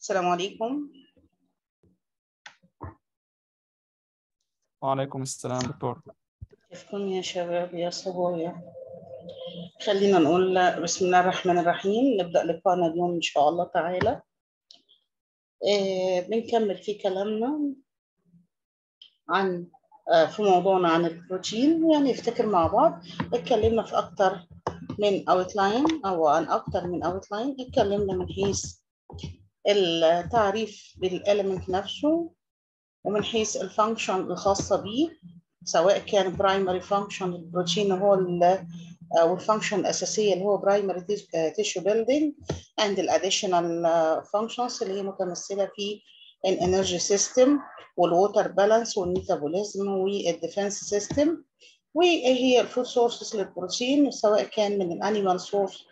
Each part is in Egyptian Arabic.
السلام عليكم وعليكم السلام دكتور كيفكم يا شباب يا صبايا خلينا نقول بسم الله الرحمن الرحيم نبدأ لقاءنا اليوم إن شاء الله تعالى آه بنكمل في كلامنا عن آه في موضوعنا عن البروتين يعني نفتكر مع بعض اتكلمنا في أكتر من اوتلاين أو عن أكتر من اوتلاين اتكلمنا من حيث التعريف بالإليمنت نفسه ومن حيث الفانكشن الخاصة به سواء كان برايمري فانكشن البروتين هو والفانكشن الأساسية اللي هو برايمري تيشو بيلدينج اند الاديشنال فانكشنز اللي هي متمثلة في الانرجي سيستم والووتر بالانس والميتابوليزم والديفنس سيستم وهي الفود سورسز للبروتين سواء كان من الانيمال سورس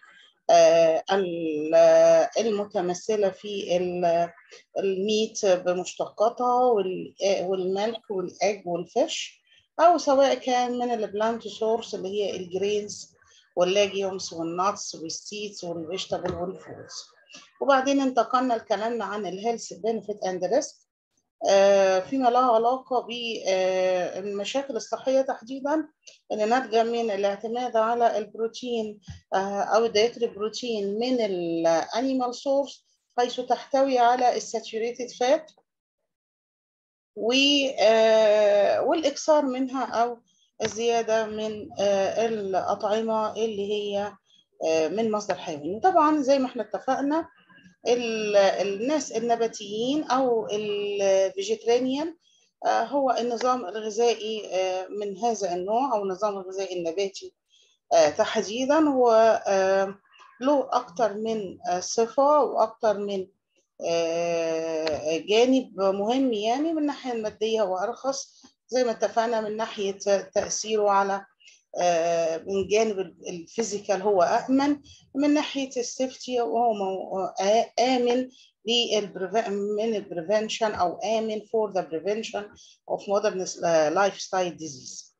المتمثلة في الميت بمشتقاتها والملك والأج والفش أو سواء كان من البلانت سورس اللي هي الجرينز واللاجيومز والناتس والسيدز والفيجيتابل والفروتس وبعدين انتقلنا لكلامنا عن الهيلث بنفيت اند ريسك فيما له علاقة بالمشاكل الصحية تحديدا اللي ناتجة من الاعتماد على البروتين أو الدايتري بروتين من الانيمال سورس حيث تحتوي على الساتوريتد فات والإكثار منها أو الزيادة من الأطعمة اللي هي من مصدر حيواني طبعا زي ما احنا اتفقنا الناس النباتيين او الفيجيترينيان هو النظام الغذائي من هذا النوع او النظام الغذائي النباتي تحديدا هو له اكثر من صفه واكثر من جانب مهم يعني من الناحيه الماديه هو ارخص زي ما اتفقنا من ناحيه تاثيره على من جانب الفيزيكال هو أأمن من ناحية السيفتي وهو آمن من البريفنشن أو آمن for the prevention of modern lifestyle disease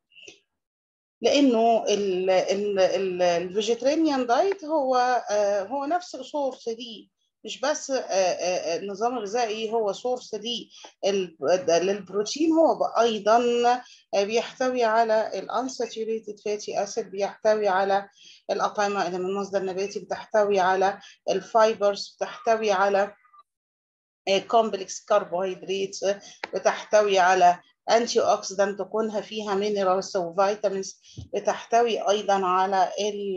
لأنه الفيجيترينيان دايت هو هو نفس السورس دي مش بس النظام الغذائي هو سورس للبروتين هو ايضا بيحتوي على الانساتوريتد فاتي اسيد بيحتوي على الاطعمه اللي من مصدر نباتي بتحتوي على الفايبرز بتحتوي على كومبلكس كربوهيدرات بتحتوي على انتي اوكسيدانت كونها فيها مينرالز وفيتامينز بتحتوي ايضا على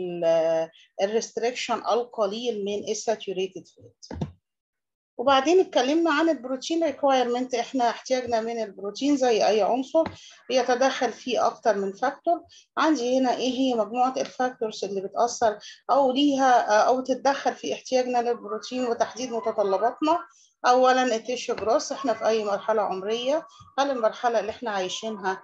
الريستريكشن القليل من الساتوريتد فات وبعدين اتكلمنا عن البروتين ريكوايرمنت احنا احتياجنا من البروتين زي اي عنصر بيتدخل فيه اكتر من فاكتور عندي هنا ايه هي مجموعه الفاكتورز اللي بتاثر او ليها او تتدخل في احتياجنا للبروتين وتحديد متطلباتنا اولا التيشو جروس احنا في اي مرحله عمريه هل المرحله اللي احنا عايشينها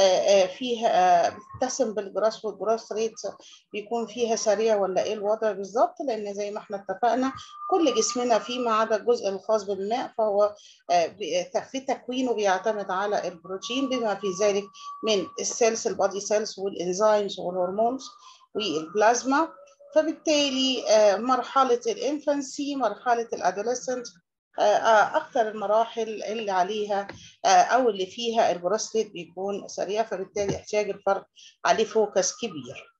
فيها بتتسم بالجراس والجراس ريت بيكون فيها سريع ولا ايه الوضع بالظبط لان زي ما احنا اتفقنا كل جسمنا فيما عدا الجزء الخاص بالماء فهو في تكوينه بيعتمد على البروتين بما في ذلك من السيلز البادي سيلز والانزيمز والهرمونز والبلازما فبالتالي مرحله الانفانسي مرحله الادوليسنت اكثر المراحل اللي عليها او اللي فيها البروستيت بيكون سريع فبالتالي احتياج الفرد عليه فوكس كبير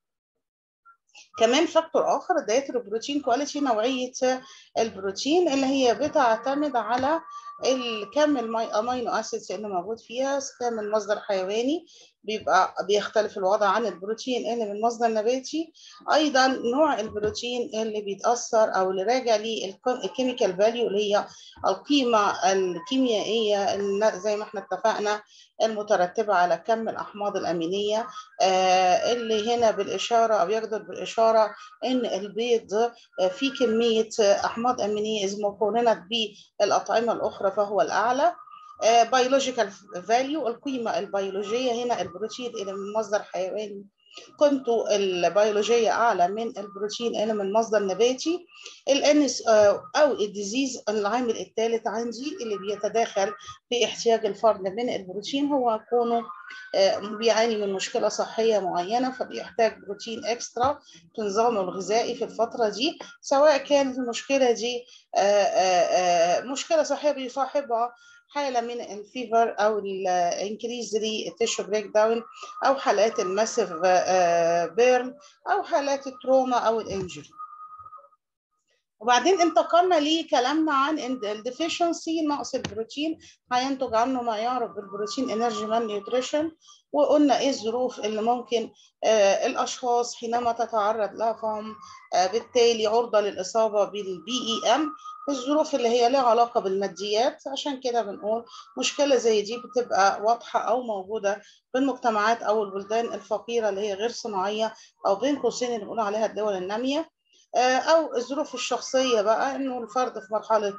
كمان فاكتور اخر الدايتري بروتين كواليتي نوعيه البروتين اللي هي بتعتمد على الكم الامينو اسيدز اللي موجود فيها كان من مصدر حيواني بيبقى بيختلف الوضع عن البروتين اللي من مصدر نباتي ايضا نوع البروتين اللي بيتاثر او اللي راجع للكيميكال فاليو اللي هي القيمه الكيميائيه زي ما احنا اتفقنا المترتبه على كم الاحماض الامينيه اللي هنا بالاشاره او يقدر بالاشاره ان البيض فيه كميه احماض امينيه اذ مقارنه بالاطعمه الاخرى فهو الاعلى بيولوجيكال فاليو القيمه البيولوجيه هنا البروتين اللي من مصدر حيواني قيمته البيولوجيه اعلى من البروتين اللي من مصدر نباتي الانس او الديزيز العامل الثالث عندي اللي بيتداخل في احتياج الفرد من البروتين هو كونه بيعاني من مشكله صحيه معينه فبيحتاج بروتين اكسترا في نظامه الغذائي في الفتره دي سواء كانت المشكله دي مشكله صحيه بيصاحبها حاله من الفيفر او الانكريز للتيشو بريك داون او حالات الماسيف بيرن او حالات التروما او الانجري وبعدين انتقلنا لكلامنا عن الديفيشنسي نقص البروتين هينتج عنه ما يعرف بالبروتين انرجي مان نيوتريشن وقلنا ايه الظروف اللي ممكن آه الاشخاص حينما تتعرض لها فهم آه بالتالي عرضه للاصابه بالبي اي ام الظروف اللي هي لها علاقه بالماديات عشان كده بنقول مشكله زي دي بتبقى واضحه او موجوده بالمجتمعات او البلدان الفقيره اللي هي غير صناعيه او بين قوسين اللي بنقول عليها الدول الناميه او الظروف الشخصيه بقى انه الفرد في مرحله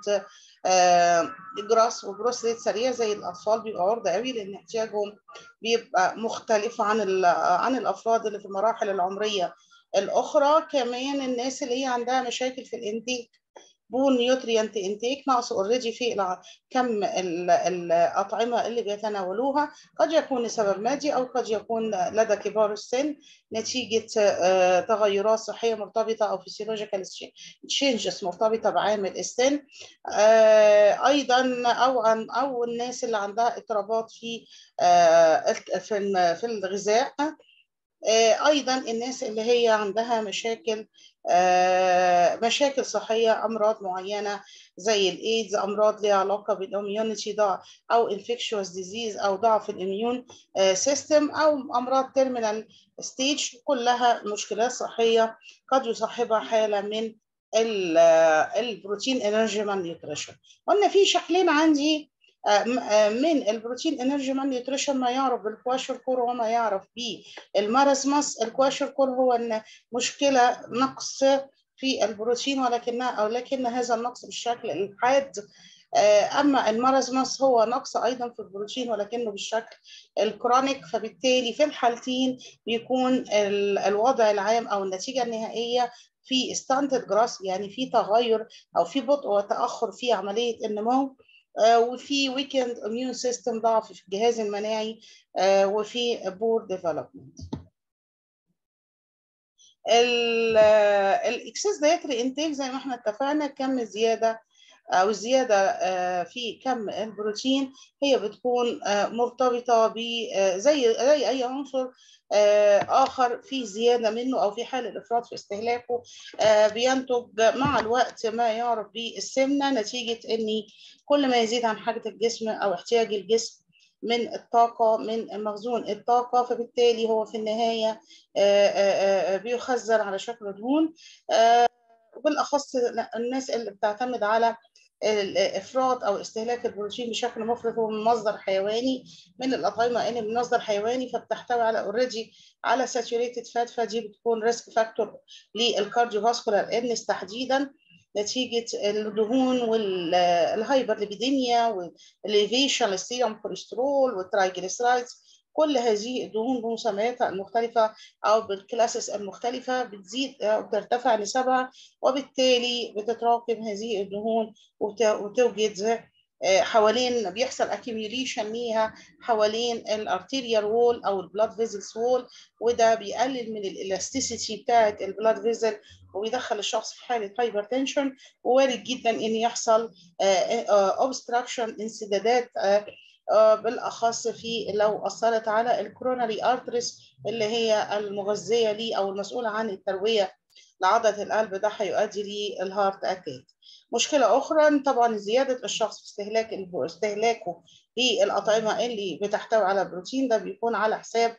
جراس وجروس ريت سريع زي الاطفال بيبقى عرضه قوي لان احتياجهم بيبقى مختلف عن عن الافراد اللي في المراحل العمريه الاخرى كمان الناس اللي هي عندها مشاكل في الانتيك بون نيوتريانت انتيك نقص اوريدي في كم الاطعمه اللي بيتناولوها قد يكون لسبب مادي او قد يكون لدى كبار السن نتيجه تغيرات صحيه مرتبطه او فيسيولوجيكال تشينجز مرتبطه بعامل السن ايضا او عن او الناس اللي عندها اضطرابات في في الغذاء ايضا الناس اللي هي عندها مشاكل مشاكل صحيه امراض معينه زي الايدز امراض ليها علاقه بالاميونيتي ضعف او انفكشوس ديزيز او ضعف الاميون سيستم او امراض تيرمينال ستيج كلها مشكلات صحيه قد يصاحبها حاله من البروتين انرجي مان نيوتريشن قلنا في شكلين عندي من البروتين انرجي مان نيوتريشن ما يعرف بالكواشر كور وما يعرف بالمارزماس الكواشر كور هو ان مشكله نقص في البروتين ولكنها او لكن هذا النقص بالشكل الحاد اما المارزماس هو نقص ايضا في البروتين ولكنه بالشكل الكرونيك فبالتالي في الحالتين بيكون الوضع العام او النتيجه النهائيه في ستانتد جراس يعني في تغير او في بطء وتاخر في عمليه النمو وفي ويكند اميون سيستم ضعف في الجهاز المناعي وفي بور ديفلوبمنت الاكسس دايتري انتيك زي ما احنا اتفقنا كم زياده او الزياده في كم البروتين هي بتكون مرتبطه ب زي زي اي عنصر اخر في زياده منه او في حال الافراط في استهلاكه بينتج مع الوقت ما يعرف بالسمنه نتيجه ان كل ما يزيد عن حاجه الجسم او احتياج الجسم من الطاقة من مخزون الطاقة فبالتالي هو في النهاية بيخزن على شكل دهون وبالأخص الناس اللي بتعتمد على الافراط او استهلاك البروتين بشكل مفرط هو من مصدر حيواني من الاطعمه اللي من مصدر حيواني فبتحتوي على اوريدي على ساتوريتد فات فدي بتكون ريسك فاكتور للكارديو فاسكولار النس تحديدا نتيجه الدهون والهايبر ليبيديميا والليفيشن السيروم كوليسترول والترايجليسرايدز كل هذه الدهون بمسمياتها المختلفة أو بالكلاسز المختلفة بتزيد أو بترتفع نسبها وبالتالي بتتراكم هذه الدهون وتوجد حوالين بيحصل accumulation ليها حوالين الارتيريال وول او البلاد فيزلز وول وده بيقلل من الالاستيسيتي بتاعه البلاد فيزل وبيدخل الشخص في حاله هايبرتنشن ووارد جدا ان يحصل اوبستراكشن انسدادات بالاخص في لو اثرت على الكوروناري ارتريس اللي هي المغذيه ليه او المسؤوله عن الترويه لعضله القلب ده هيؤدي للهارت اتاك مشكله اخرى طبعا زياده الشخص في استهلاك استهلاكه للاطعمه اللي بتحتوي على بروتين ده بيكون على حساب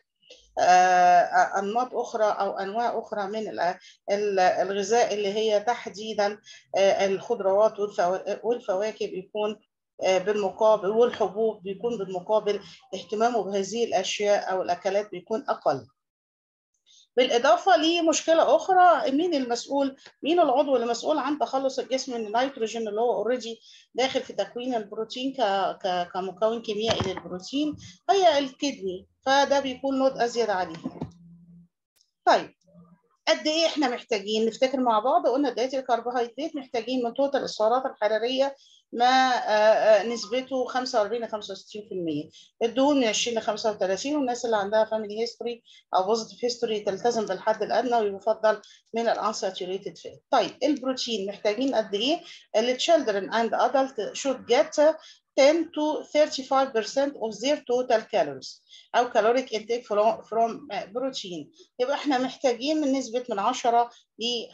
انماط اخرى او انواع اخرى من الغذاء اللي هي تحديدا الخضروات والفواكه بيكون بالمقابل والحبوب بيكون بالمقابل اهتمامه بهذه الاشياء او الاكلات بيكون اقل بالاضافه لمشكله اخرى مين المسؤول مين العضو اللي مسؤول عن تخلص الجسم من النيتروجين اللي هو اوريدي داخل في تكوين البروتين ك... ك... كمكون كيميائي للبروتين هي الكدني فده بيكون لود ازيد عليه طيب قد ايه احنا محتاجين نفتكر مع بعض قلنا دايت الكربوهيدرات محتاجين من توتال السعرات الحراريه ما نسبته 45 ل 65% الدهون من 20 ل 35 والناس اللي عندها فاميلي هيستوري او بوزيتيف هيستوري تلتزم بالحد الادنى ويفضل من الانساتوريتد فات طيب البروتين محتاجين قد ايه التشيلدرن اند ادلت should get 10 to 35% of their total calories او caloric intake from, from protein يبقى احنا محتاجين من نسبه من 10 ل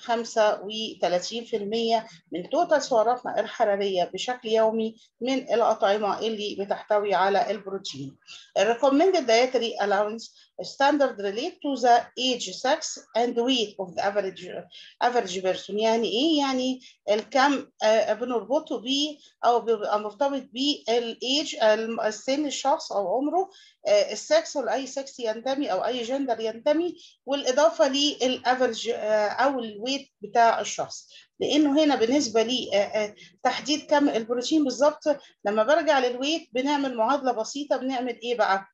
35% من توتال سعراتنا الحراريه بشكل يومي من الاطعمه اللي بتحتوي على البروتين. recommended dietary allowance standard relate to the age, sex and weight of the average average person يعني ايه؟ يعني الكم بنربطه بيه او بيبقى مرتبط بالايج السن الشخص او عمره السكس ولاي سكس ينتمي او اي جندر ينتمي والاضافه للافرج او الويت بتاع الشخص لانه هنا بالنسبه لي تحديد كم البروتين بالظبط لما برجع للويت بنعمل معادله بسيطه بنعمل ايه بقى؟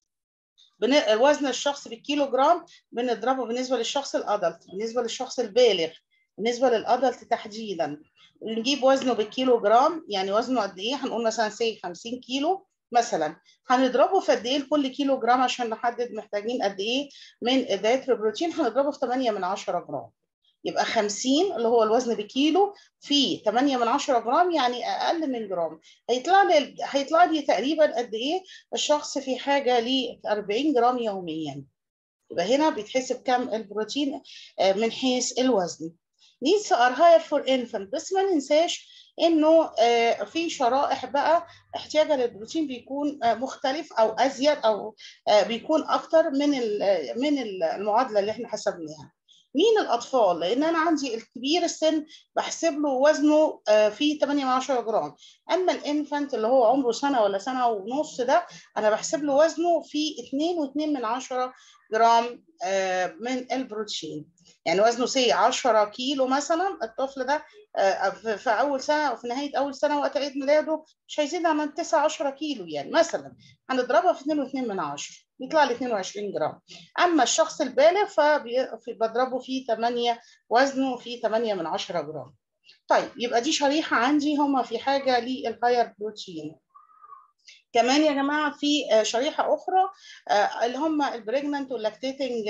وزن الشخص بالكيلو جرام بنضربه بالنسبه للشخص الادلت بالنسبه للشخص البالغ بالنسبه للادلت تحديدا نجيب وزنه بالكيلو جرام يعني وزنه قد ايه هنقول مثلا سي 50 كيلو مثلا هنضربه في قد ايه لكل كيلو جرام عشان نحدد محتاجين قد ايه من دايت البروتين هنضربه في 8 من 10 جرام يبقى 50 اللي هو الوزن بكيلو في 8 من 10 جرام يعني اقل من جرام هيطلع لي هيطلع لي تقريبا قد ايه الشخص في حاجه ل 40 جرام يوميا يبقى هنا بيتحسب كم البروتين من حيث الوزن needs are higher for infant بس ما ننساش انه في شرائح بقى احتياجها للبروتين بيكون مختلف او ازيد او بيكون اكتر من من المعادله اللي احنا حسبناها مين الاطفال لان انا عندي الكبير السن بحسب له وزنه في 8 من 10 جرام اما الانفانت اللي هو عمره سنه ولا سنه ونص ده انا بحسب له وزنه في 2.2 من 10 جرام من البروتين يعني وزنه سي 10 كيلو مثلا الطفل ده في اول سنه او في نهايه اول سنه وقت عيد ميلاده مش هيزيد عن 9 10 كيلو يعني مثلا هنضربها في 2.2 من 10 يطلع لي 22 جرام اما الشخص البالغ فبضربه في 8 وزنه في 8 من 10 جرام طيب يبقى دي شريحه عندي هم في حاجه للهاير بروتين كمان يا جماعه في شريحه اخرى اللي هم البريجننت واللاكتيتنج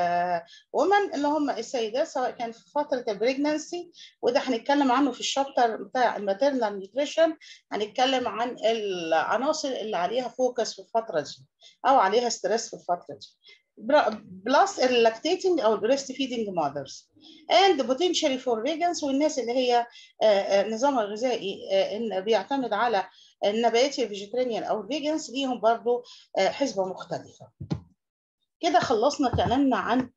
وومن اللي هم السيدات سواء كان في فتره البريجننسي وده هنتكلم عنه في الشابتر بتاع الماتيرنال نيوتريشن هنتكلم عن العناصر اللي عليها فوكس في الفتره دي او عليها ستريس في الفتره دي بلس اللاكتيتنج او البريست فيدنج ماذرز اند بوتنشالي فور فيجنز والناس اللي هي نظامها الغذائي بيعتمد على النباتي الفيجيترينيان او الفيجنز ليهم برضو حسبه مختلفه كده خلصنا كلامنا عن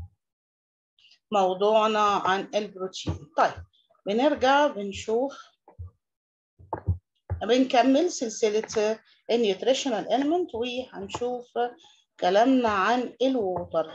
موضوعنا عن البروتين طيب بنرجع بنشوف بنكمل سلسله النيوتريشنال element وهنشوف كلامنا عن الووتر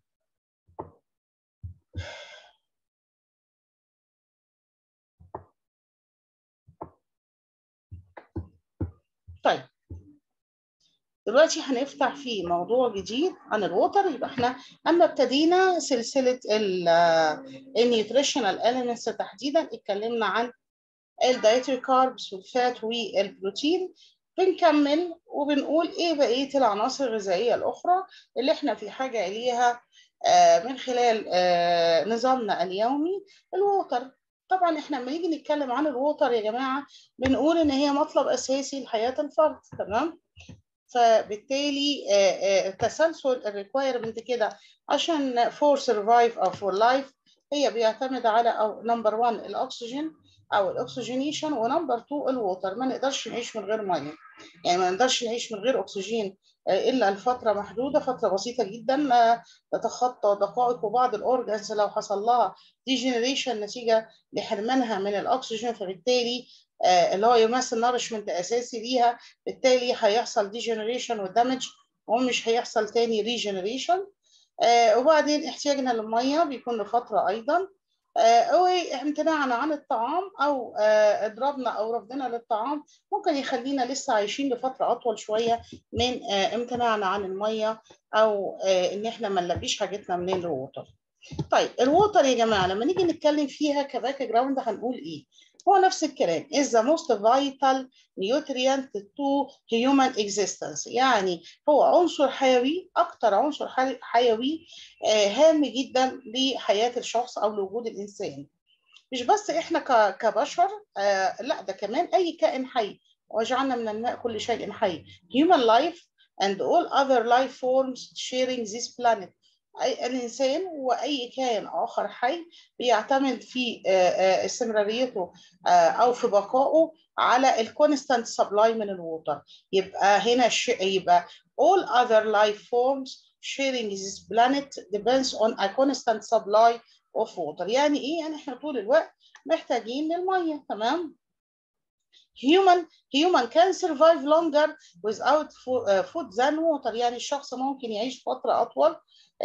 طيب دلوقتي هنفتح في موضوع جديد عن الووتر يبقى احنا اما ابتدينا سلسله النيوتريشنال اليمنتس تحديدا اتكلمنا عن الدايتري كاربس والفات والبروتين بنكمل وبنقول ايه بقيه العناصر الغذائيه الاخرى اللي احنا في حاجه اليها من خلال نظامنا اليومي الووتر طبعا احنا لما نيجي نتكلم عن الووتر يا جماعه بنقول ان هي مطلب اساسي لحياه الفرد تمام فبالتالي تسلسل الريكوايرمنت كده عشان فور سرفايف او فور لايف هي بيعتمد على او نمبر 1 الاكسجين او الاكسجينيشن ونمبر 2 الووتر ما نقدرش نعيش من غير ميه يعني ما نقدرش نعيش من غير اكسجين الا لفتره محدوده فتره بسيطه جدا تتخطى دقائق وبعض الاورجنز لو حصل لها ديجنريشن نتيجه لحرمانها من الاكسجين فبالتالي اللي هو يمثل نارشمنت اساسي ليها بالتالي هيحصل ديجنريشن ودمج ومش هيحصل تاني ريجنريشن وبعدين احتياجنا للميه بيكون لفتره ايضا او امتناعنا عن الطعام او اضرابنا او رفضنا للطعام ممكن يخلينا لسه عايشين لفتره اطول شويه من امتناعنا عن الميه او ان احنا ما نلبيش حاجتنا من الووتر طيب الووتر يا جماعه لما نيجي نتكلم فيها كباك جراوند هنقول ايه هو نفس الكلام is the most vital nutrient to human existence يعني هو عنصر حيوي أكتر عنصر حيوي هام جدا لحياة الشخص أو لوجود الإنسان مش بس إحنا كبشر لا ده كمان أي كائن حي وجعلنا من الماء كل شيء حي human life and all other life forms sharing this planet أي الإنسان وأي كائن آخر حي بيعتمد في استمراريته أو في بقائه على الكونستانت سبلاي من الووتر يبقى هنا يبقى all other life forms sharing this planet depends on a constant supply of water يعني إيه؟ يعني إحنا طول الوقت محتاجين للمية تمام؟ human human can survive longer without food than water يعني الشخص ممكن يعيش فترة أطول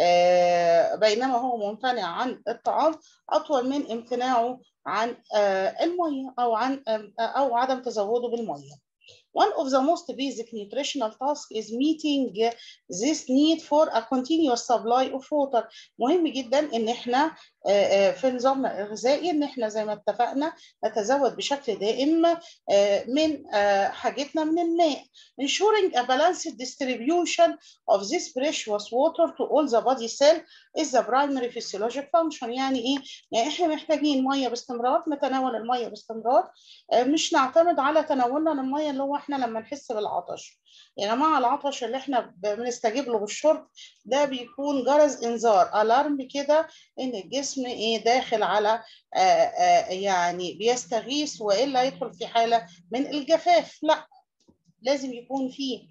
بينما هو ممتنع عن الطعام أطول من امتناعه عن المية أو عن أو عدم تزوده بالمية. One of the most basic nutritional tasks is meeting this need for a continuous supply of water. مهم جدا ان احنا في نظامنا الغذائي ان احنا زي ما اتفقنا نتزود بشكل دائم من حاجتنا من الماء. Ensuring a balanced distribution of this precious water to all the body cell is the primary physiologic function يعني ايه؟ يعني احنا محتاجين ميه باستمرار نتناول الميه باستمرار مش نعتمد على تناولنا للميه اللي هو احنا لما نحس بالعطش يا جماعه العطش اللي احنا بنستجيب له بالشرب ده بيكون جرس انذار الارم كده ان الجسم ايه داخل على آآ آآ يعني بيستغيث والا يدخل في حاله من الجفاف لا لازم يكون في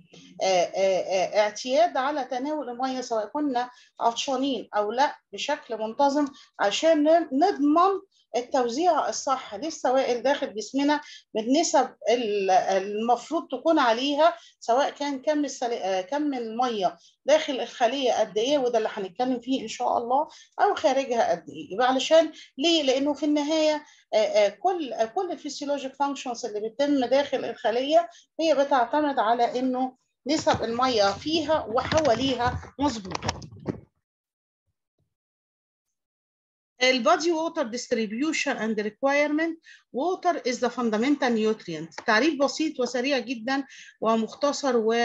اعتياد على تناول الميه سواء كنا عطشانين او لا بشكل منتظم عشان نضمن التوزيع الصح للسوائل داخل جسمنا بالنسب المفروض تكون عليها سواء كان كم السل... كم الميه داخل الخليه قد ايه وده اللي هنتكلم فيه ان شاء الله او خارجها قد ايه يبقى علشان ليه لانه في النهايه كل كل الفسيولوجيك فانكشنز اللي بتتم داخل الخليه هي بتعتمد على انه نسب الميه فيها وحواليها مظبوطه البادي ووتر distribution and requirement water is the fundamental nutrient تعريف بسيط وسريع جدا ومختصر و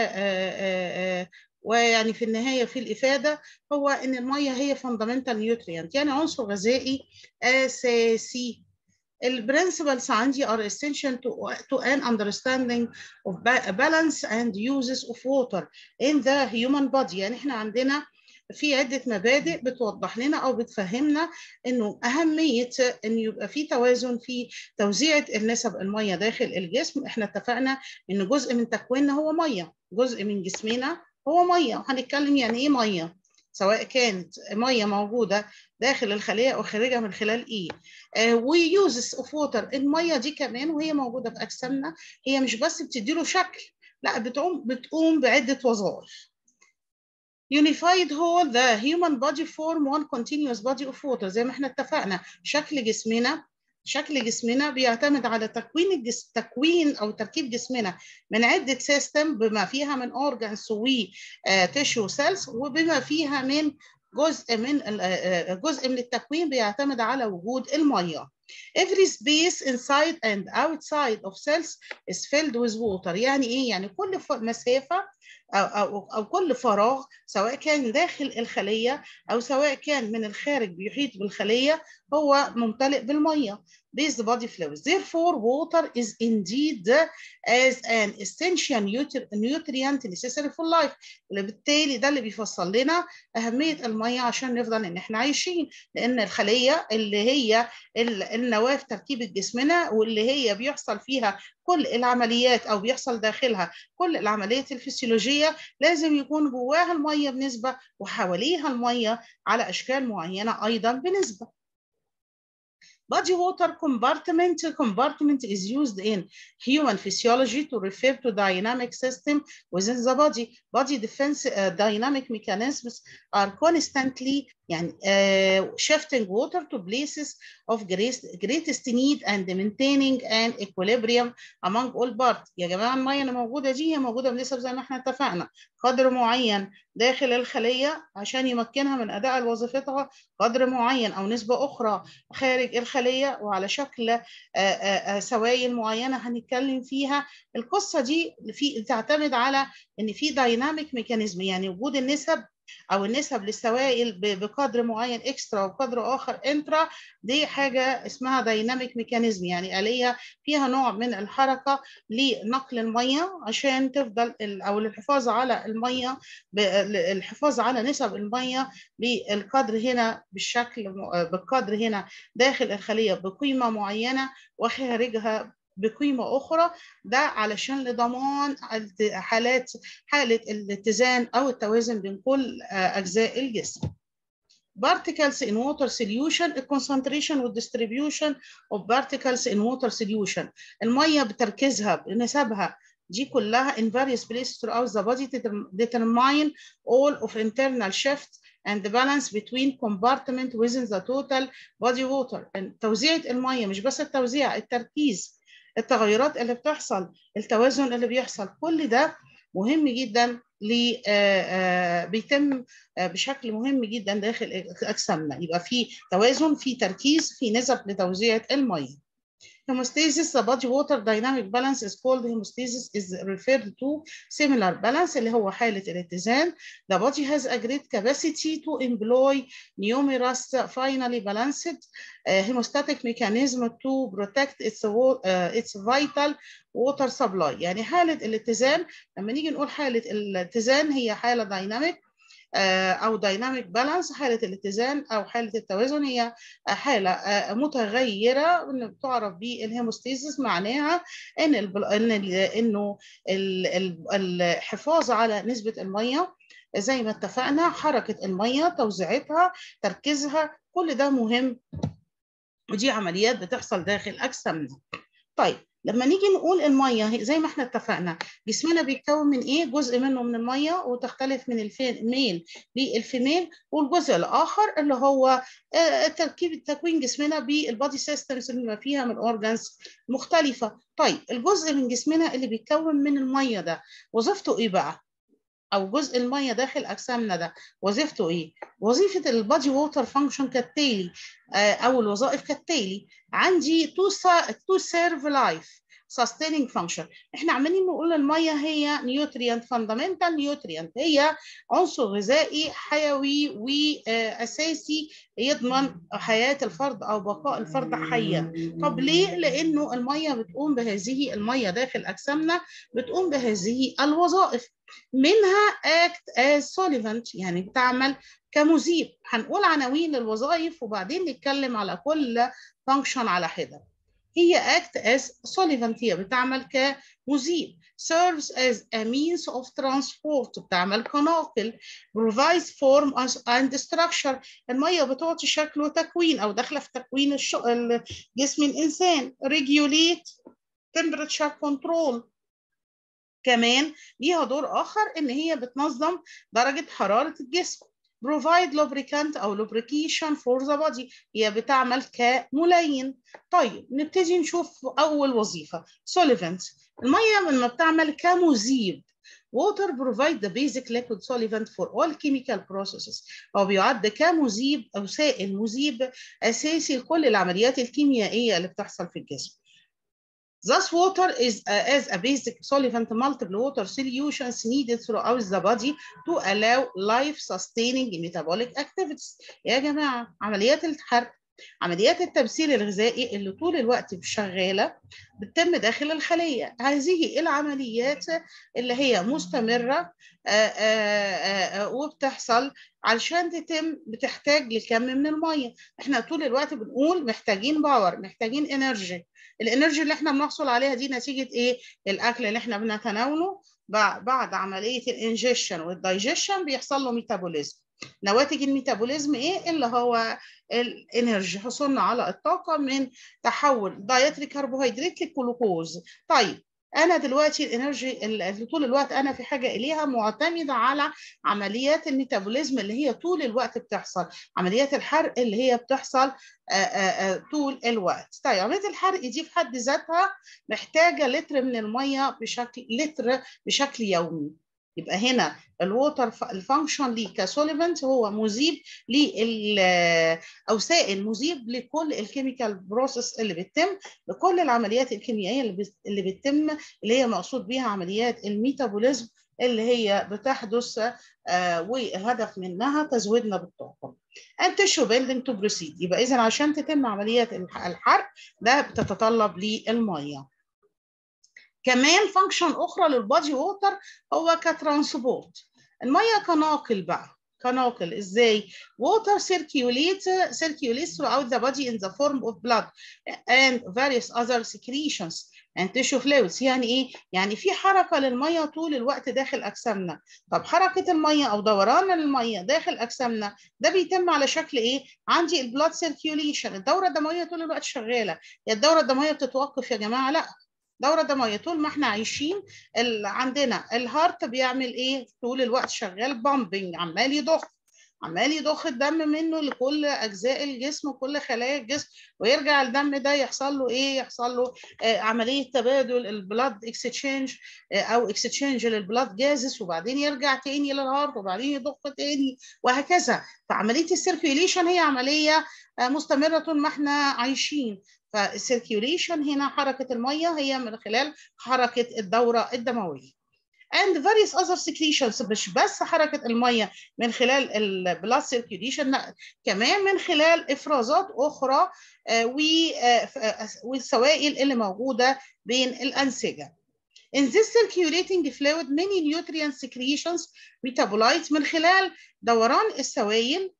ويعني في النهاية في الإفادة هو إن المية هي fundamental nutrient يعني عنصر غذائي أساسي البرنسبلز عندي are essential to, to an understanding of balance and uses of water in the human body يعني احنا عندنا في عدة مبادئ بتوضح لنا أو بتفهمنا إنه أهمية إن يبقى في توازن في توزيع النسب المية داخل الجسم، إحنا اتفقنا إن جزء من تكويننا هو مية، جزء من جسمنا هو مية، وهنتكلم يعني إيه مية؟ سواء كانت مية موجودة داخل الخلية أو خارجها من خلال إيه؟ آه ويوزز أوف ووتر، المية دي كمان وهي موجودة في أجسامنا هي مش بس بتديله شكل، لا بتقوم بتقوم بعدة وظائف. unified whole the human body form one continuous body of water زي ما احنا اتفقنا شكل جسمنا شكل جسمنا بيعتمد على تكوين الجس... تكوين او تركيب جسمنا من عده سيستم بما فيها من اورجانز و تيشو سيلز وبما فيها من جزء من جزء من التكوين بيعتمد على وجود الميه Every space inside and outside of cells is filled with water يعني ايه يعني كل مسافه أو, أو, أو كل فراغ سواء كان داخل الخلية أو سواء كان من الخارج بيحيط بالخلية هو ممتلئ بالمية This the body fluids. Therefore, water is indeed as an essential nutrient necessary for life. بالتالي ده اللي بيفصل لنا أهمية المية عشان نفضل إن إحنا عايشين، لأن الخلية اللي هي النواة في تركيبة جسمنا واللي هي بيحصل فيها كل العمليات أو بيحصل داخلها كل العمليات الفسيولوجية لازم يكون جواها المية بنسبة وحواليها المية على أشكال معينة أيضا بنسبة. Body water compartment compartment is used in human physiology to refer to dynamic system within the body. Body defense uh, dynamic mechanisms are constantly يعني uh, shifting water to places of greatest, greatest need and maintaining an equilibrium among all parts يا جماعة المية اللي موجودة دي هي موجودة بنسب زي ما احنا اتفقنا قدر معين داخل الخلية عشان يمكنها من أداء وظيفتها قدر معين أو نسبة أخرى خارج الخلية وعلى شكل سوائل معينة هنتكلم فيها القصة دي في تعتمد على إن في دايناميك ميكانيزم يعني وجود النسب او النسب للسوائل بقدر معين اكسترا وقدر اخر انترا دي حاجه اسمها دايناميك ميكانيزم يعني اليه فيها نوع من الحركه لنقل الميه عشان تفضل او للحفاظ على الميه الحفاظ على نسب الميه بالقدر هنا بالشكل بالقدر هنا داخل الخليه بقيمه معينه وخارجها بقيمة أخرى ده علشان لضمان حالات حالة الاتزان أو التوازن بين كل أجزاء الجسم. Particles in water solution, the concentration والdistribution of particles in water solution. المية بتركيزها بنسبها دي كلها in various places throughout the body determine all of internal shift and the balance between compartment within the total body water. توزيعة المية مش بس التوزيع التركيز التغيرات اللي بتحصل التوازن اللي بيحصل كل ده مهم جدا ل بيتم بشكل مهم جدا داخل اجسامنا يبقى في توازن في تركيز في نسب لتوزيع الميه hemostasis the body water dynamic balance is called hemostasis is referred to similar balance اللي هو حالة الاتزان the body has a great capacity to employ numerous finally balanced uh, hemostatic mechanism to protect its, uh, its vital water supply يعني حالة الاتزان لما نيجي نقول حالة الاتزان هي حالة dynamic او دايناميك بالانس حاله الاتزان او حاله التوازن هي حاله متغيره بتعرف بالهيموستاسيس معناها ان ان انه الحفاظ على نسبه الميه زي ما اتفقنا حركه الميه توزيعتها تركيزها كل ده مهم ودي عمليات بتحصل داخل اجسامنا طيب لما نيجي نقول الميه زي ما احنا اتفقنا جسمنا بيتكون من ايه جزء منه من الميه وتختلف من الميل للفيميل والجزء الاخر اللي هو تركيب تكوين جسمنا بالبادي سيستمز اللي فيها من اورجانز مختلفه طيب الجزء من جسمنا اللي بيتكون من الميه ده وظيفته ايه بقى او جزء الميه داخل اجسامنا ده وظيفته ايه وظيفه البادي ووتر فانكشن كالتالي او الوظائف كالتالي عندي تو تو سيرف لايف sustaining function احنا عمالين نقول الميه هي نيوتريانت فاندامنتال نيوتريانت هي عنصر غذائي حيوي واساسي يضمن حياه الفرد او بقاء الفرد حيا طب ليه لانه الميه بتقوم بهذه الميه داخل اجسامنا بتقوم بهذه الوظائف منها act as solvent يعني بتعمل كمذيب هنقول عناوين الوظائف وبعدين نتكلم على كل فانكشن على حده هي act as solvent هي بتعمل كمذيب serves as a means of transport بتعمل كناقل provides form and structure المية بتعطي شكل وتكوين أو داخلة في تكوين جسم الإنسان regulate temperature control كمان ليها دور آخر إن هي بتنظم درجة حرارة الجسم provide lubricant أو lubrication for the body هي بتعمل كملين طيب نبتدي نشوف أول وظيفة solvent المية لما بتعمل كمذيب water provide the basic liquid solvent for all chemical processes هو بيعد كمذيب أو سائل مذيب أساسي لكل العمليات الكيميائية اللي بتحصل في الجسم Thus, water is uh, as a basic solvent multiple water solutions needed throughout the body to allow life-sustaining metabolic activities. يا جماعة عمليات الحرق عمليات التمثيل الغذائي اللي طول الوقت شغالة بتتم داخل الخلية هذه العمليات اللي هي مستمرة آآ آآ وبتحصل علشان تتم بتحتاج لكم من المية احنا طول الوقت بنقول محتاجين باور محتاجين انرجي الانرجي اللي احنا بنحصل عليها دي نتيجة ايه الاكل اللي احنا بنتناوله بعد عملية الانجيشن والدايجيشن بيحصل له ميتابوليزم نواتج الميتابوليزم ايه اللي هو الانرجي حصولنا على الطاقه من تحول دايتري كربوهيدرات للجلوكوز طيب انا دلوقتي الانرجي اللي طول الوقت انا في حاجه اليها معتمده على عمليات الميتابوليزم اللي هي طول الوقت بتحصل عمليات الحرق اللي هي بتحصل آآ آآ طول الوقت طيب عمليه الحرق دي في حد ذاتها محتاجه لتر من الميه بشكل لتر بشكل يومي يبقى هنا الووتر الفانكشن ليه كسوليفنت هو مذيب لل او سائل مذيب لكل الكيميكال بروسيس اللي بتتم لكل العمليات الكيميائيه اللي اللي بتتم اللي هي مقصود بيها عمليات الميتابوليزم اللي هي بتحدث آه والهدف منها تزويدنا بالطاقه. and tissue building to proceed يبقى اذا عشان تتم عمليات الحرق ده بتتطلب للميه. كمان فانكشن اخرى للبادي ووتر هو كترانسبورت الميه كناقل بقى كناقل ازاي water circulate circulates throughout the body in the form of blood and various other secretions and tissue fluids يعني ايه يعني في حركه للميه طول الوقت داخل اجسامنا طب حركه الميه او دوران الميه داخل اجسامنا ده بيتم على شكل ايه عندي البلاد سيركيوليشن الدوره الدمويه طول الوقت شغاله يا الدوره الدمويه بتتوقف يا جماعه لا دورة دموية طول ما احنا عايشين عندنا الهارت بيعمل ايه طول الوقت شغال بامبنج عمال يضخ عمال يضخ الدم منه لكل اجزاء الجسم وكل خلايا الجسم ويرجع الدم ده يحصل له ايه يحصل له آه عمليه تبادل البلاد اكستشينج آه او اكستشينج للبلاد جازس وبعدين يرجع تاني للهارت وبعدين يضخ تاني وهكذا فعمليه السيركيوليشن هي عمليه آه مستمره طول ما احنا عايشين فالسيركيوليشن هنا حركه الميه هي من خلال حركه الدوره الدمويه and various other secretions مش بس حركة المية من خلال البلاد سيركيوليشن لا كمان من خلال إفرازات أخرى والسوائل اللي موجودة بين الأنسجة. In this circulating fluid many nutrient secretions metabolites من خلال دوران السوائل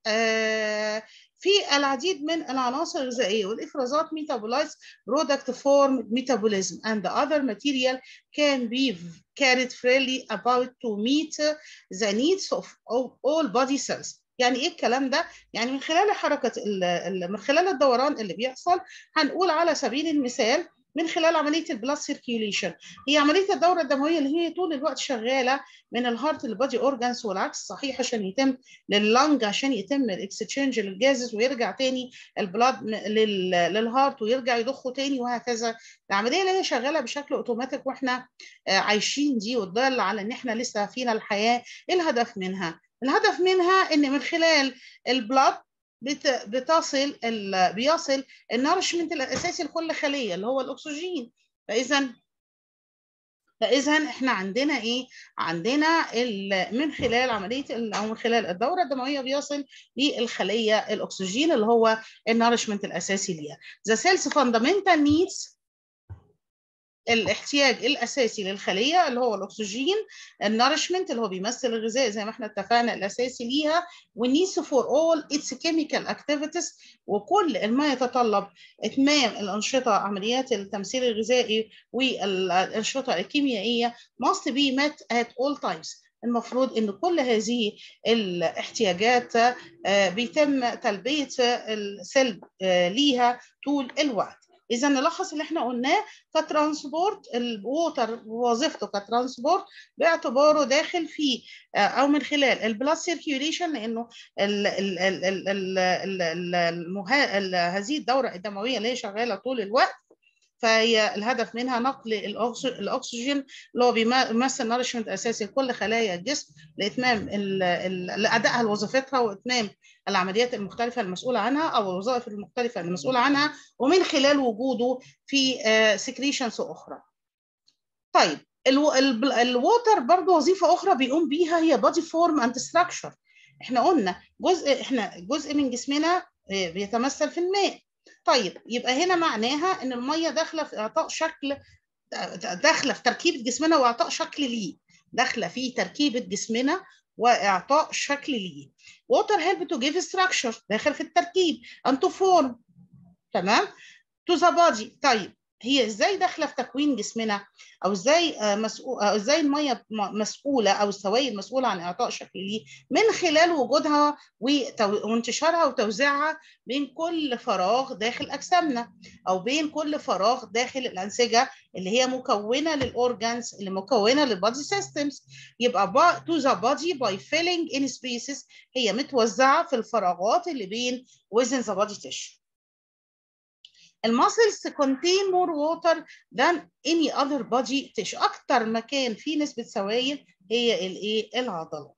في العديد من العناصر الغذائيه والافرازات metabolites product form metabolism and the other material can be carried freely about to meet the needs of all body cells يعني ايه الكلام ده يعني من خلال حركه من خلال الدوران اللي بيحصل هنقول على سبيل المثال من خلال عمليه البلاد سيركيوليشن هي عمليه الدوره الدمويه اللي هي طول الوقت شغاله من الهارت للبادي اورجانز والعكس صحيح عشان يتم لللنج عشان يتم الاكستشينج للجازز ويرجع تاني البلاد للهارت ويرجع يضخه تاني وهكذا العمليه اللي هي شغاله بشكل اوتوماتيك واحنا عايشين دي وتدل على ان احنا لسه فينا الحياه ايه الهدف منها الهدف منها ان من خلال البلاد بتصل بيصل النارشمنت الاساسي لكل خليه اللي هو الاكسجين فاذا فاذا احنا عندنا ايه عندنا من خلال عمليه او من خلال الدوره الدمويه بيصل للخليه الاكسجين اللي هو النارشمنت الاساسي ليها the cells fundamental needs الاحتياج الاساسي للخليه اللي هو الاكسجين النارشمنت اللي هو بيمثل الغذاء زي ما احنا اتفقنا الاساسي ليها والنيس فور اول اتس كيميكال اكتيفيتيز وكل ما يتطلب اتمام الانشطه عمليات التمثيل الغذائي والانشطه الكيميائيه must be met at all times المفروض ان كل هذه الاحتياجات بيتم تلبيه السلب ليها طول الوقت اذا نلخص اللي احنا قلناه كترانسبورت الووتر وظيفته كترانسبورت باعتباره داخل في او من خلال البلاد سيركيوليشن لانه ال ال ال ال ال ال ال هذه الدوره الدمويه اللي هي شغاله طول الوقت فهي الهدف منها نقل الاكسجين اللي هو بيمثل نارشمنت اساسي لكل خلايا الجسم لاتمام لادائها لوظيفتها واتمام العمليات المختلفه المسؤوله عنها او الوظائف المختلفه المسؤوله عنها ومن خلال وجوده في سكريشنز اخرى. طيب الووتر برضه وظيفه اخرى بيقوم بيها هي بادي فورم اند ستراكشر. احنا قلنا جزء احنا جزء من جسمنا بيتمثل في الماء. طيب يبقى هنا معناها ان الميه داخله في اعطاء شكل داخله في تركيبه جسمنا واعطاء شكل ليه داخله في تركيبه جسمنا واعطاء شكل ليه water help to give structure داخل في التركيب and to form تمام to the body طيب هي ازاي داخله في تكوين جسمنا او ازاي مسؤول او ازاي الميه مسؤوله او السوائل مسؤوله عن اعطاء شكل ليه من خلال وجودها وانتشارها وتوزيعها بين كل فراغ داخل اجسامنا او بين كل فراغ داخل الانسجه اللي هي مكونه للاورجانز اللي مكونه للبادي سيستمز يبقى to the body by filling in spaces هي متوزعه في الفراغات اللي بين within the body tissue الماسلز contain more water than any other body tissue اكتر مكان فيه نسبه سوائل هي الايه العضلات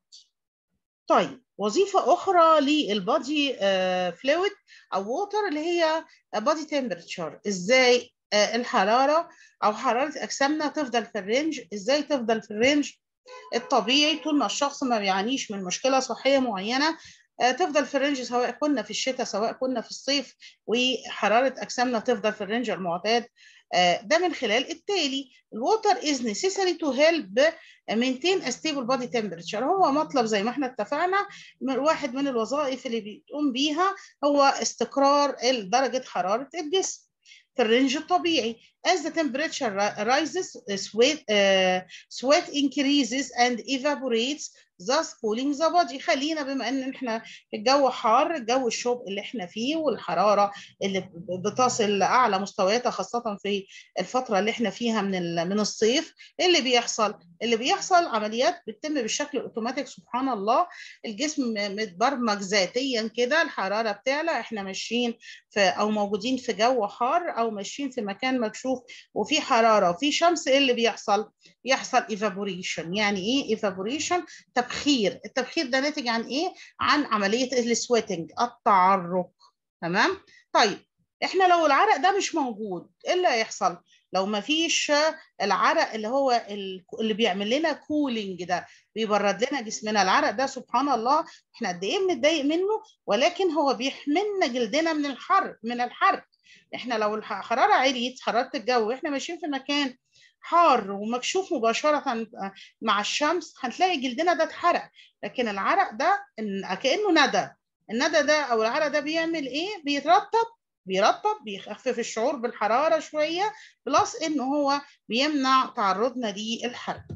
طيب وظيفه اخرى للبادي فلويد او ووتر اللي هي بادي تمبرتشر ازاي الحراره او حراره اجسامنا تفضل في الرينج ازاي تفضل في الرينج الطبيعي طول ما الشخص ما بيعانيش من مشكله صحيه معينه تفضل في الرينج سواء كنا في الشتاء سواء كنا في الصيف وحراره اجسامنا تفضل في الرينج المعتاد ده من خلال التالي الووتر is necessary to help maintain a stable body temperature هو مطلب زي ما احنا اتفقنا واحد من الوظائف اللي بيقوم بيها هو استقرار درجه حراره الجسم في الرينج الطبيعي as the temperature rises sweat uh, sweat increases and evaporates thus cooling the body خلينا بما ان احنا الجو حار الجو الشوب اللي احنا فيه والحراره اللي بتصل لاعلى مستوياتها خاصه في الفتره اللي احنا فيها من من الصيف اللي بيحصل اللي بيحصل عمليات بتتم بالشكل الاوتوماتيك سبحان الله الجسم متبرمج ذاتيا كده الحراره بتعلى احنا ماشيين في او موجودين في جو حار او ماشيين في مكان مكشوف وفي حراره وفي شمس ايه اللي بيحصل يحصل ايفابوريشن يعني ايه ايفابوريشن تبخير التبخير ده ناتج عن ايه عن عمليه السويتنج التعرق تمام طيب احنا لو العرق ده مش موجود ايه اللي هيحصل لو ما فيش العرق اللي هو اللي بيعمل لنا كولينج ده بيبرد لنا جسمنا العرق ده سبحان الله احنا قد ايه بنتضايق منه ولكن هو بيحملنا جلدنا من الحر من الحر احنا لو الحراره عليت حراره الجو واحنا ماشيين في مكان حار ومكشوف مباشرة مع الشمس هتلاقي جلدنا ده اتحرق لكن العرق ده كأنه ندى الندى ده أو العرق ده بيعمل إيه؟ بيترطب بيرطب بيخفف الشعور بالحرارة شوية بلس إن هو بيمنع تعرضنا للحرق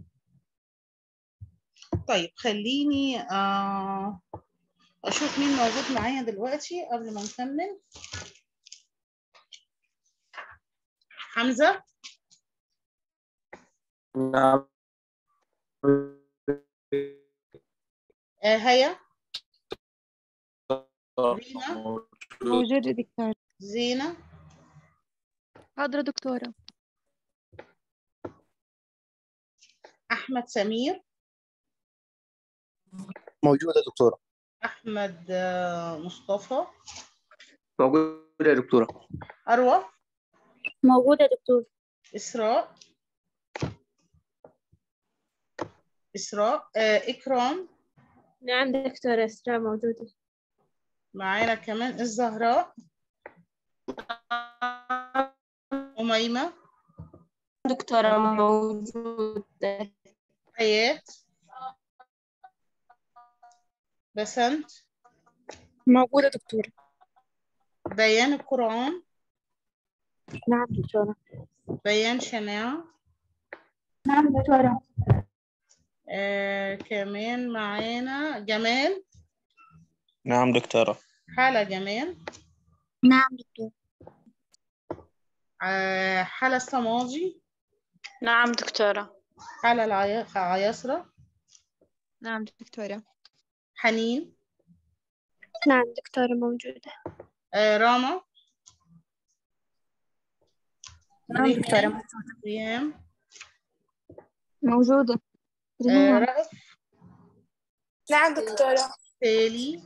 طيب خليني آه أشوف مين موجود معايا دلوقتي قبل ما نكمل حمزة نعم آه هيا رينا موجودة دكتورة زينة حاضرة دكتورة أحمد سمير موجودة دكتورة أحمد آه، مصطفى موجودة يا دكتورة أروى موجودة دكتور إسراء إسراء آه، إكرام نعم دكتورة إسراء موجودة معانا كمان الزهراء أميمة دكتورة موجودة حياة بسنت موجودة دكتورة بيان القرآن نعم دكتورة بيان شناع نعم دكتورة آه كمان معانا جمال نعم دكتورة حالة جمال نعم دكتورة آه حالة الصماجي نعم دكتورة حالة العي- العياسرة نعم دكتورة حنين نعم دكتورة موجودة آه راما نعم دكتورة ريهام ريهام موجودة آه رأف نعم دكتورة تالي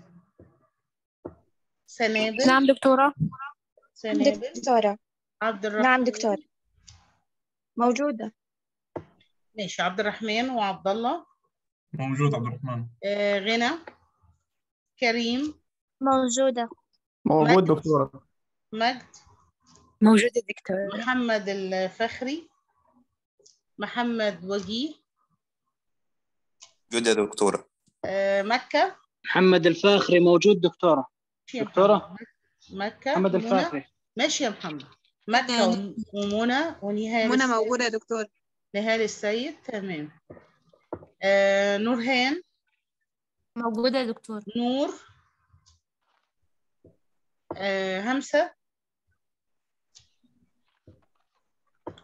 سنابل نعم دكتورة سنابل دكتورة عبد الرحمن نعم دكتورة موجودة ماشي عبد الرحمن وعبد الله موجود عبد الرحمن آه غنى كريم موجودة موجود مجد. دكتورة مجد موجودة دكتورة محمد الفخري محمد وجيه موجود يا دكتورة آه مكة محمد الفاخري موجود دكتورة ماشي يا دكتورة؟ محمد. مكة محمد منى. الفاخري ماشي يا محمد مكة وم- ومنى ونهال منى السيد. موجودة يا دكتور نهال السيد تمام آه نورهان موجودة يا دكتور نور آه همسة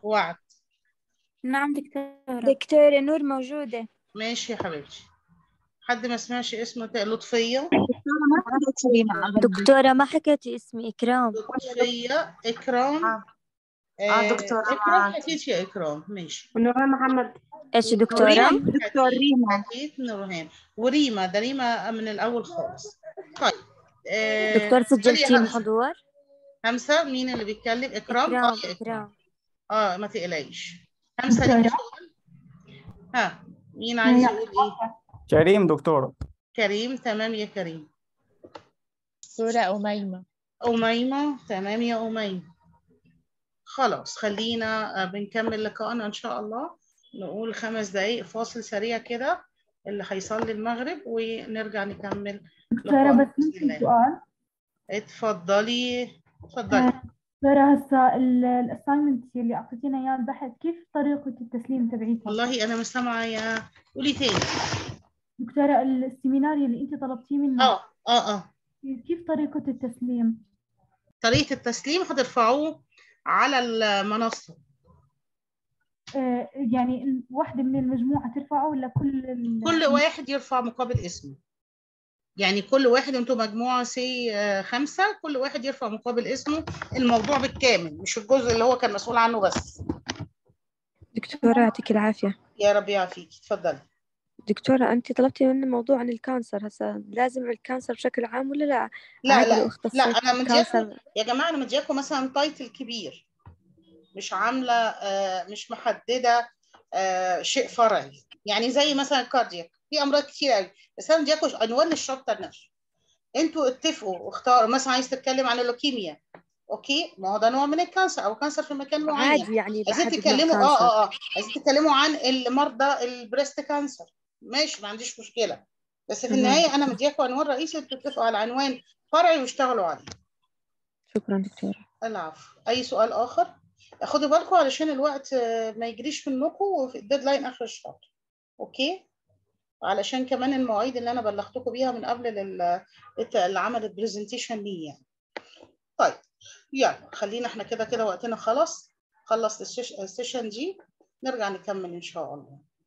وعد نعم دكتورة دكتورة نور موجودة ماشي يا حبيبتي حد ما سمعش اسمه تا- لطفية دكتورة ما حكيتي اسمي إكرام لطفية إكرام آه. آه دكتورة إكرام معاذ. حكيت يا إكرام ماشي ونوران محمد إيش دكتورة؟ دكتور ريما حكيت نورهان وريما ده ريما من الأول خالص طيب آه دكتور سجلتي خلي همسة. محضور؟ همسة مين اللي بيتكلم إكرام إكرام آه يا إكرام إكرام اه ما تقلقيش همسة ليكي سؤال ها مين عايز يقول ايه كريم دكتورة كريم تمام يا كريم دكتورة أميمة أميمة تمام يا أميمة خلاص خلينا آه، بنكمل لقاءنا إن شاء الله نقول خمس دقايق فاصل سريع كده اللي هيصلي المغرب ونرجع نكمل دكتورة لقاءنا بس بإذن ممكن الله سؤال اتفضلي اتفضلي دكتورة هسا الاساينمنت اللي اعطيتينا اياه البحث كيف طريقة التسليم تبعيتها؟ والله أنا مش سامعة يا قولي تاني دكتورة السيمينار اللي انت طلبتيه منا اه اه اه كيف طريقة التسليم؟ طريقة التسليم هترفعوه على المنصة آه يعني ال- واحدة من المجموعة ترفعه ولا كل ال... كل واحد يرفع مقابل اسمه يعني كل واحد انتوا مجموعة سي خمسة كل واحد يرفع مقابل اسمه الموضوع بالكامل مش الجزء اللي هو كان مسؤول عنه بس دكتورة يعطيك العافية يا رب يعافيك اتفضلي دكتورة أنت طلبتي مني موضوع عن الكانسر هسا لازم الكانسر بشكل عام ولا لا؟ لا عادي لا لو اختصيت لا انا مدياكم كانسر يا جماعة انا مدياكم مثلا تايتل كبير مش عاملة آه، مش محددة آه، شيء فرعي يعني زي مثلا الكاردياك في امراض كتير قوي بس انا مدياكم عنوان الشابتر نفسه انتوا اتفقوا واختاروا مثلا عايز تتكلم عن اللوكيميا اوكي ما هو ده نوع من الكانسر او كانسر في مكان معين عادي يعني عايزين بحدد نوع تتكلموا اه كانسر اه اه عايزين تتكلموا عن المرضى البريست كانسر ماشي ما عنديش مشكله بس في تمام. النهايه انا مدياكم عنوان رئيسي انتوا تتفقوا على عنوان فرعي واشتغلوا عليه شكرا دكتورة العفو اي سؤال اخر خدوا بالكم علشان الوقت آه، ما يجريش منكم وفي الديدلاين اخر الشهر اوكي علشان كمان المواعيد اللي انا بلغتكم بيها من قبل لل- الت- اللي عمل البرزنتيشن ليه يعني طيب يلا خلينا احنا كده كده وقتنا خلاص خلص السيش- السيشن دي نرجع نكمل ان شاء الله